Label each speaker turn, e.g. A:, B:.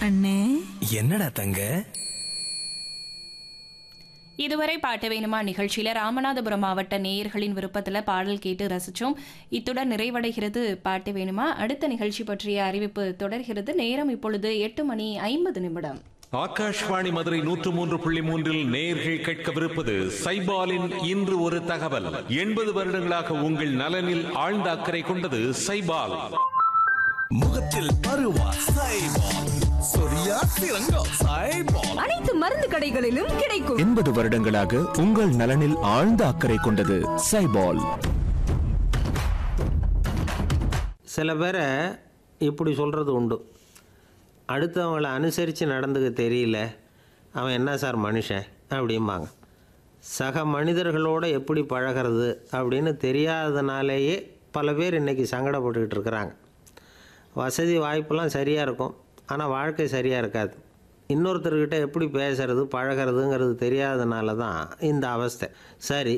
A: அண்ணே
B: என்னடா தங்க
C: இதுவரை பாட்டு வேணுமா நிகழ்ச்சியில ராமநாதபுரம் மாவட்ட நேயர்களின் விருப்பத்துல பாடல் கேட்டு ரசிச்சோம் இத்துடன் நிறைவடைகிறது பாட்டு வேணுமா அடுத்த நிகழ்ச்சி பற்றிய அறிவிப்பு தொடர்கிறது நேரம் இப்பொழுது எட்டு மணி ஐம்பது நிமிடம்
D: ஆகாஷ்வாணி மதுரை நூற்று மூன்று புள்ளி மூன்றில் நேர்கள் கேட்கவிருப்பது சைபாலின் இன்று ஒரு தகவல் எண்பது வருடங்களாக உங்கள் நலனில் ஆழ்ந்த அக்கறை கொண்டது சைபால்
B: முகத்தில் பருவா சைபால் சொரியா சிறங்கம் சைபால்
A: அனைத்து மருந்து கடைகளிலும் கிடைக்கும்
E: எண்பது வருடங்களாக உங்கள் நலனில் ஆழ்ந்த அக்கறை கொண்டது சைபால்
F: சில பேரை இப்படி சொல்கிறது உண்டு அடுத்தவங்களை அனுசரித்து நடந்துக்க தெரியல அவன் என்ன சார் மனுஷன் அப்படிம்பாங்க சக மனிதர்களோடு எப்படி பழகிறது அப்படின்னு தெரியாதனாலேயே பல பேர் இன்றைக்கி சங்கடப்பட்டுக்கிட்டு இருக்கிறாங்க வசதி வாய்ப்பெல்லாம் சரியாக இருக்கும் ஆனால் வாழ்க்கை சரியாக இருக்காது இன்னொருத்தர்கிட்ட எப்படி பேசுறது பழகிறதுங்கிறது தெரியாதனால தான் இந்த அவஸ்தை சரி